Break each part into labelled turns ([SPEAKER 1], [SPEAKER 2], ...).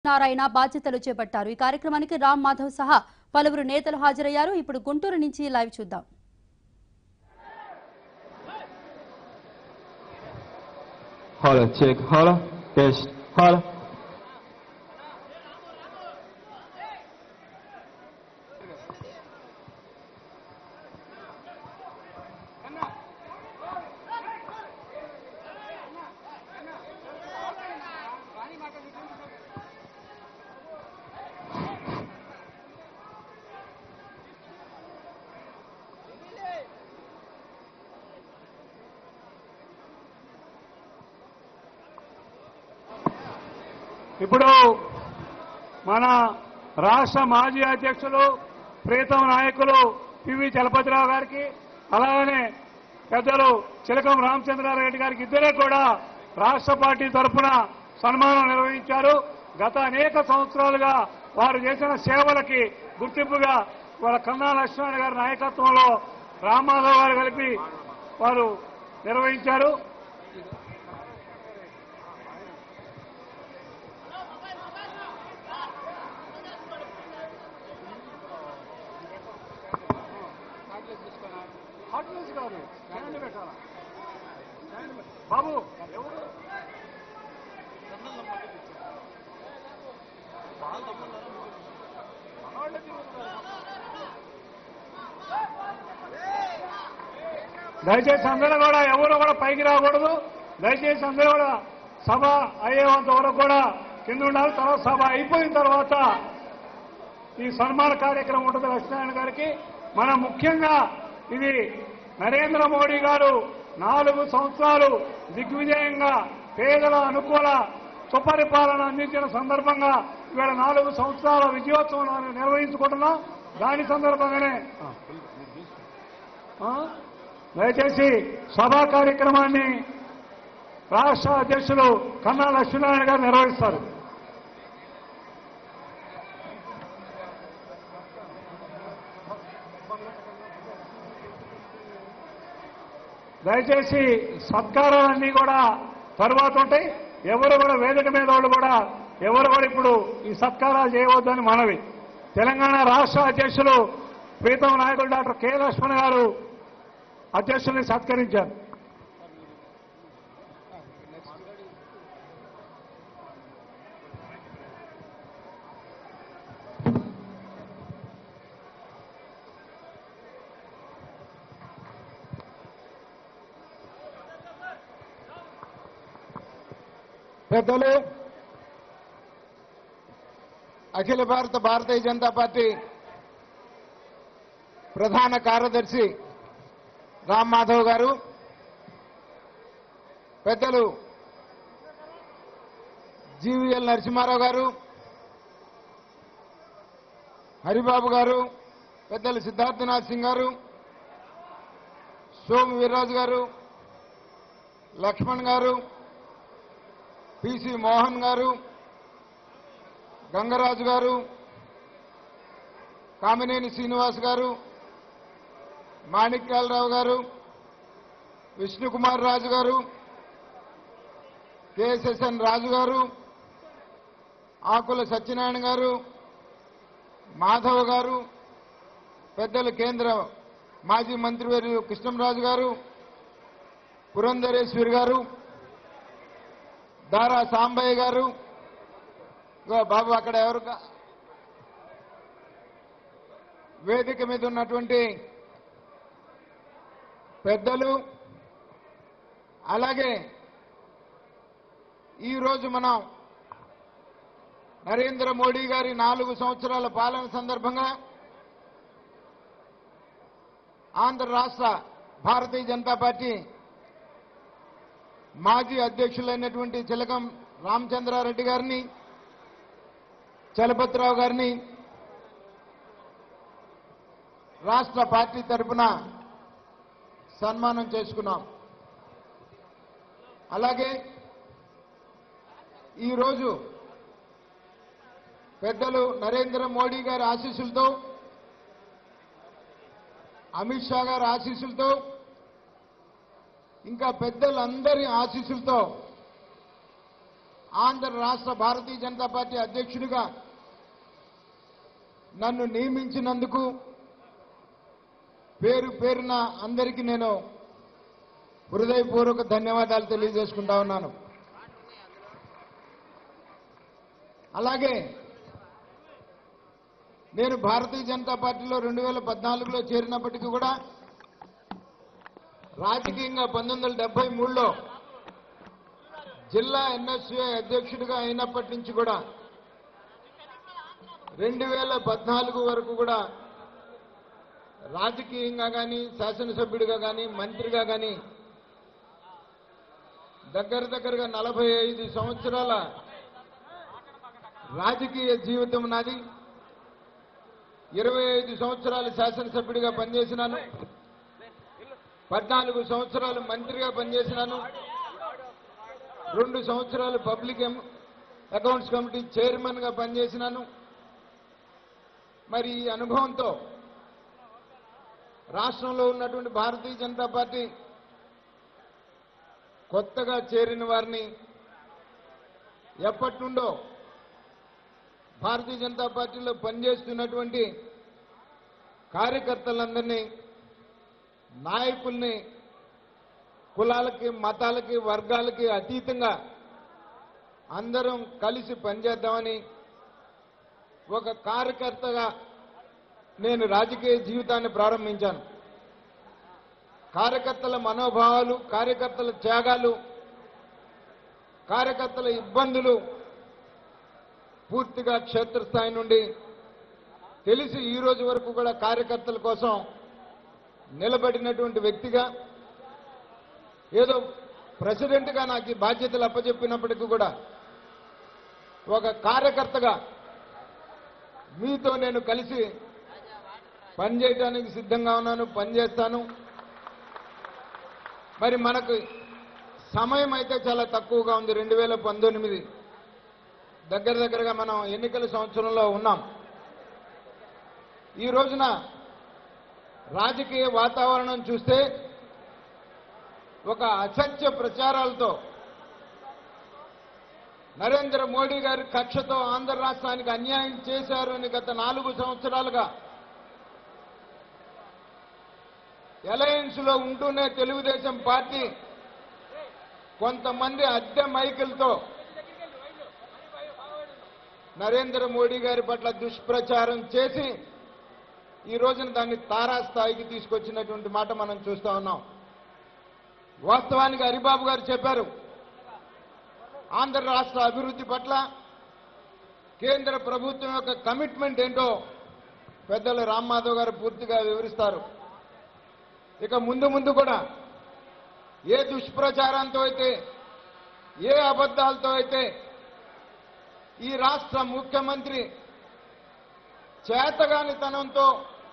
[SPEAKER 1] నారాయణ బాధ్యతలు చేపట్టారు ఈ కార్యక్రమానికి రామ్ మాధవ్ సహా పలువురు నేతలు హాజరయ్యారు ఇప్పుడు గుంటూరు నుంచి లైవ్ చూద్దాం
[SPEAKER 2] Holla, check, holla, test, holla.
[SPEAKER 3] ఇప్పుడు మన రాష్ట్ర మాజీ అధ్యక్షులు ప్రీతం నాయకులు పివి చలపతిరావు గారికి అలాగనే పెద్దలు చిలకం రామచంద్రారెడ్డి గారికి ఇద్దరే కూడా రాష్ట్ర పార్టీ తరఫున సన్మానం నిర్వహించారు గత అనేక సంవత్సరాలుగా వారు చేసిన సేవలకి గుర్తింపుగా వాళ్ళ కన్నా లక్ష్మణ్ గారి నాయకత్వంలో రామాధవ్ గారు కలిపి వారు నిర్వహించారు హాట్ న్యూస్ కాదు స్టాండ్ పెట్టాలా స్టాండ్ పెట్ట- బాబు ఎవరు మనవాళ్ళే తిరుగుతున్నారు. దయచేసి అందరూ కూడా ఎవరు కూడా పైకి రాకూడదు దయచేసి అందరూ కూడా సభ అయ్యేంత వరకు కూడా కింద ఉండాలి తర్వాత సభ అయిపోయిన తర్వాత ఈ సన్మాన కార్యక్రమం ఉంటుంది లక్ష్మీనారాయణ గారికి మనం ముఖ్యంగా ఇది నరేంద్ర మోడీ గారు నాలుగు సంవత్సరాలు దిగ్విజయంగా పేదల అనుకూల సుపరిపాలన అందించిన సందర్భంగా ఇవాళ నాలుగు సంవత్సరాల విజయోత్సవం నిర్వహించుకుంటున్నాం దాని సందర్భంగానే ఆ? దయచేసి సభా కార్యక్రమాన్ని రాష్ట్ర అధ్యక్షులు కన్నా లక్ష్మీనారాయణ గారు నిర్వహిస్తారు దయచేసి సత్కారాలన్నీ కూడా తరువాత ఉంటాయి ఎవరు కూడా వేదిక మీద వాళ్ళు కూడా ఎవరు కూడా ఇప్పుడు ఈ సత్కారాలు చేయవద్దని మనవి తెలంగాణ రాష్ట్ర అధ్యక్షులు ప్రీతం నాయకులు డాక్టర్ కె లక్ష్మణ్ గారు అధ్యక్షుల్ని సత్కరించారు
[SPEAKER 4] పెద్దలు అఖిల భారత భారతీయ జనతా పార్టీ ప్రధాన కార్యదర్శి రామ్ మాధవ్ గారు పెద్దలు జీవీఎల్ నరసింహారావు గారు హరిబాబు గారు పెద్దలు సిద్ధార్థనాథ్ సింగ్ గారు సోము వీర్రాజు గారు లక్ష్మణ్ గారు పిసి మోహన్ గారు గంగరాజు గారు కామినేని శ్రీనివాస్ గారు మాణిక్యాలరావు గారు విష్ణుకుమార్ రాజు గారు కేఎస్ఎస్ఎన్ రాజు గారు ఆకుల సత్యనారాయణ గారు మాధవ్ గారు పెద్దలు కేంద్ర మాజీ మంత్రివర్యులు కృష్ణంరాజు గారు పురంధరేశ్వరి గారు దారా సాంబయ్య గారు ఇగో బాబు అక్కడ ఎవరు కా- వేదిక మీద ఉన్నటువంటి పెద్దలు అలాగే ఈరోజు మనం నరేంద్ర మోడీ గారి నాలుగు సంవత్సరాల పాలన సందర్భంగా ఆంధ్ర రాష్ట్ర భారతీయ జనతా పార్టీ మాజీ అధ్యక్షులైనటువంటి చిలకం రామచంద్రారెడ్డి గారిని చలపతిరావు గారిని రాష్ట్ర పార్టీ తరపున సన్మానం చేసుకున్నాం అలాగే ఈరోజు పెద్దలు నరేంద్ర మోడీ గారి ఆశీస్సులతో అమిత్ షా గారి ఆశీస్సులతో ఇంకా పెద్దలందరి ఆశీస్సులతో ఆంధ్ర రాష్ట్ర భారతీయ జనతా పార్టీ అధ్యక్షుడిగా నన్ను నియమించినందుకు పేరు పేరున అందరికీ నేను హృదయపూర్వక ధన్యవాదాలు తెలియజేసుకుంటా ఉన్నాను అలాగే నేను భారతీయ జనతా పార్టీలో రెండు వేల పద్నాలుగులో చేరినప్పటికీ కూడా రాజకీయంగా పంతొమ్మిది వందల డెబ్బై మూడులో జిల్లా ఎన్ఎస్యుఐ అధ్యక్షుడిగా అయినప్పటి నుంచి కూడా రెండు వేల పద్నాలుగు వరకు కూడా రాజకీయంగా కానీ శాసనసభ్యుడిగా కానీ మంత్రిగా కానీ దగ్గర దగ్గరగా నలభై ఐదు సంవత్సరాల రాజకీయ జీవితం నాది ఇరవై ఐదు సంవత్సరాలు శాసనసభ్యుడిగా పనిచేసినాను పద్నాలుగు సంవత్సరాలు మంత్రిగా పనిచేసినాను రెండు సంవత్సరాలు పబ్లిక్ ఎం- అకౌంట్స్ కమిటీ చైర్మన్ గా పనిచేసినాను మరి ఈ అనుభవంతో రాష్ట్రంలో ఉన్నటువంటి భారతీయ జనతా పార్టీ కొత్తగా చేరిన వారిని ఎప్పటి నుండో భారతీయ జనతా పార్టీలో పనిచేస్తున్నటువంటి కార్యకర్తలందరినీ నాయకుల్ని కులాలకి మతాలకి వర్గాలకి అతీతంగా అందరం కలిసి పనిచేద్దామని ఒక కార్యకర్తగా నేను రాజకీయ జీవితాన్ని ప్రారంభించాను కార్యకర్తల మనోభావాలు కార్యకర్తల త్యాగాలు కార్యకర్తల ఇబ్బందులు పూర్తిగా క్షేత్రస్థాయి నుండి తెలిసి ఈ రోజు వరకు కూడా కార్యకర్తల కోసం నిలబడినటువంటి వ్యక్తిగా ఏదో ప్రెసిడెంట్గా నాకు ఈ బాధ్యతలు అప్పచెప్పినప్పటికీ కూడా ఒక కార్యకర్తగా మీతో నేను కలిసి పనిచేయడానికి సిద్ధంగా ఉన్నాను పనిచేస్తాను మరి మనకు సమయం అయితే చాలా తక్కువగా ఉంది రెండు వేల పంతొమ్మిది దగ్గర దగ్గరగా మనం ఎన్నికల సంవత్సరంలో ఉన్నాం ఈ రోజున రాజకీయ వాతావరణం చూస్తే ఒక అసత్య ప్రచారాలతో నరేంద్ర మోడీ గారి కక్షతో ఆంధ్ర రాష్ట్రానికి అన్యాయం చేశారు అని గత నాలుగు సంవత్సరాలుగా అలయన్స్ లో ఉంటూనే తెలుగుదేశం పార్టీ కొంతమంది అద్దె మైకులతో నరేంద్ర మోడీ గారి పట్ల దుష్ప్రచారం చేసి ఈ రోజున దాన్ని తారాస్థాయికి తీసుకొచ్చినటువంటి మాట మనం చూస్తా ఉన్నాం వాస్తవానికి హరిబాబు గారు చెప్పారు ఆంధ్ర రాష్ట్ర అభివృద్ధి పట్ల కేంద్ర ప్రభుత్వం యొక్క కమిట్మెంట్ ఏంటో పెద్దలు రామ్మాధవ్ గారు పూర్తిగా వివరిస్తారు ఇక ముందు ముందు కూడా ఏ దుష్ప్రచారంతో అయితే ఏ అబద్ధాలతో అయితే ఈ రాష్ట్ర ముఖ్యమంత్రి చేతగానితనంతో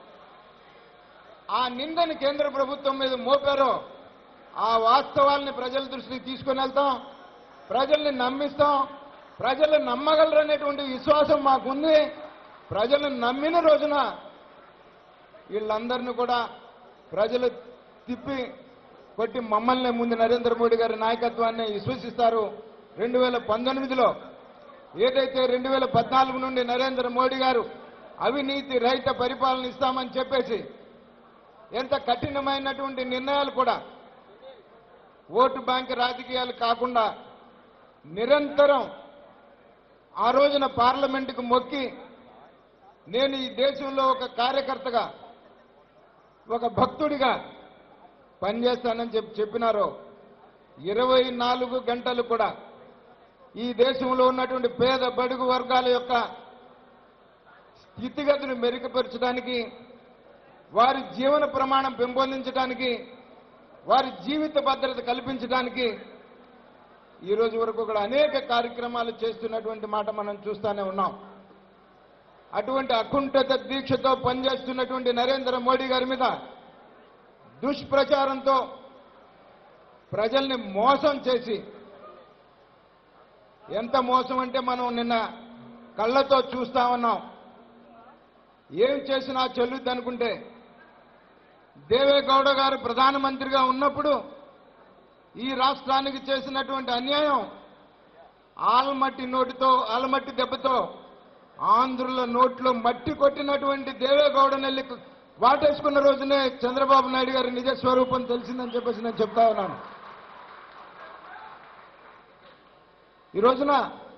[SPEAKER 4] ఆ నిందని కేంద్ర ప్రభుత్వం మీద మోపారో ఆ వాస్తవాల్ని ప్రజల దృష్టికి తీసుకుని వెళ్తాం ప్రజల్ని నమ్మిస్తాం ప్రజలు నమ్మగలరనేటువంటి విశ్వాసం మాకుంది ప్రజలు నమ్మిన రోజున వీళ్ళందరినీ కూడా ప్రజలు తిప్పి కొట్టి మమ్మల్ని ముందు నరేంద్ర మోడీ గారి నాయకత్వాన్ని విశ్వసిస్తారు రెండు వేల పంతొమ్మిదిలో ఏదైతే రెండు వేల పద్నాలుగు నుండి నరేంద్ర మోడీ గారు అవినీతి రహిత పరిపాలన ఇస్తామని చెప్పేసి ఎంత కఠినమైనటువంటి నిర్ణయాలు కూడా ఓటు బ్యాంక్ రాజకీయాలు కాకుండా నిరంతరం ఆ రోజున పార్లమెంటుకు మొక్కి నేను ఈ దేశంలో ఒక కార్యకర్తగా ఒక భక్తుడిగా పనిచేస్తానని చెప్పి చెప్పినారో ఇరవై నాలుగు గంటలు కూడా ఈ దేశంలో ఉన్నటువంటి పేద బడుగు వర్గాల యొక్క స్థితిగతులు మెరుగుపరచడానికి వారి జీవన ప్రమాణం పెంపొందించడానికి వారి జీవిత భద్రత కల్పించడానికి ఈ రోజు వరకు కూడా అనేక కార్యక్రమాలు చేస్తున్నటువంటి మాట మనం చూస్తూనే ఉన్నాం అటువంటి అకుంఠిత దీక్షతో పనిచేస్తున్నటువంటి నరేంద్ర మోడీ గారి మీద దుష్ప్రచారంతో ప్రజల్ని మోసం చేసి ఎంత మోసం అంటే మనం నిన్న కళ్ళతో చూస్తా ఉన్నాం ఏం చేసినా చెల్లుద్ది అనుకుంటే దేవేగౌడ గారు ప్రధానమంత్రిగా ఉన్నప్పుడు ఈ రాష్ట్రానికి చేసినటువంటి అన్యాయం ఆల్మట్టి నోటితో ఆల్మట్టి దెబ్బతో ఆంధ్రుల నోట్లో మట్టి కొట్టినటువంటి దేవేగౌడని వెళ్ళి వాటేసుకున్న రోజునే చంద్రబాబు నాయుడు గారి నిజ స్వరూపం తెలిసిందని చెప్పేసి నేను చెప్తా ఉన్నాను ఈ రోజున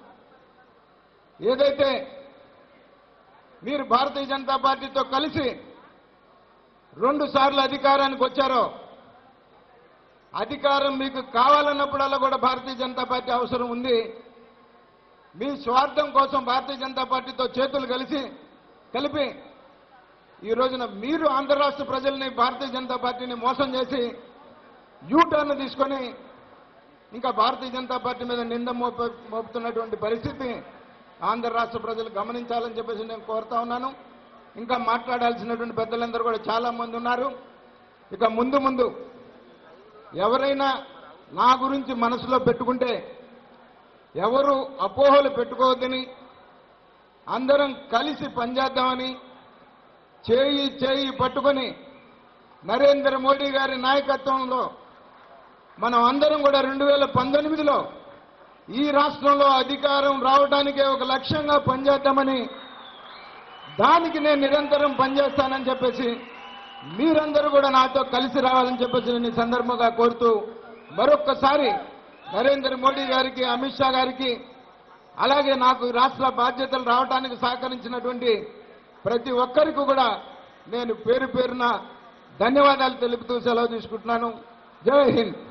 [SPEAKER 4] ఏదైతే మీరు భారతీయ జనతా పార్టీతో కలిసి రెండు సార్లు అధికారానికి వచ్చారో అధికారం మీకు కావాలన్నప్పుడల్లా కూడా భారతీయ జనతా పార్టీ అవసరం ఉంది మీ స్వార్థం కోసం భారతీయ జనతా పార్టీతో చేతులు కలిసి కలిపి ఈ రోజున మీరు ఆంధ్ర రాష్ట్ర ప్రజల్ని భారతీయ జనతా పార్టీని మోసం చేసి యూటర్న్ తీసుకొని ఇంకా భారతీయ జనతా పార్టీ మీద నింద మోప మోపుతున్నటువంటి పరిస్థితి ఆంధ్ర రాష్ట్ర ప్రజలు గమనించాలని చెప్పేసి నేను కోరుతా ఉన్నాను ఇంకా మాట్లాడాల్సినటువంటి పెద్దలందరూ కూడా చాలా మంది ఉన్నారు ఇక ముందు ముందు ఎవరైనా నా గురించి మనసులో పెట్టుకుంటే ఎవరు అపోహలు పెట్టుకోవద్దని అందరం కలిసి పనిచేద్దామని చేయి చేయి పట్టుకొని నరేంద్ర మోడీ గారి నాయకత్వంలో మనం అందరం కూడా రెండు వేల పంతొమ్మిదిలో ఈ రాష్ట్రంలో అధికారం రావడానికే ఒక లక్ష్యంగా పనిచేద్దామని దానికి నేను నిరంతరం పనిచేస్తానని చెప్పేసి మీరందరూ కూడా నాతో కలిసి రావాలని చెప్పేసి నేను ఈ సందర్భంగా కోరుతూ మరొక్కసారి నరేంద్ర మోడీ గారికి అమిత్ షా గారికి అలాగే నాకు ఈ రాష్ట్ర బాధ్యతలు రావడానికి సహకరించినటువంటి ప్రతి ఒక్కరికి కూడా నేను పేరు పేరున ధన్యవాదాలు తెలుపుతూ సెలవు తీసుకుంటున్నాను జై హింద్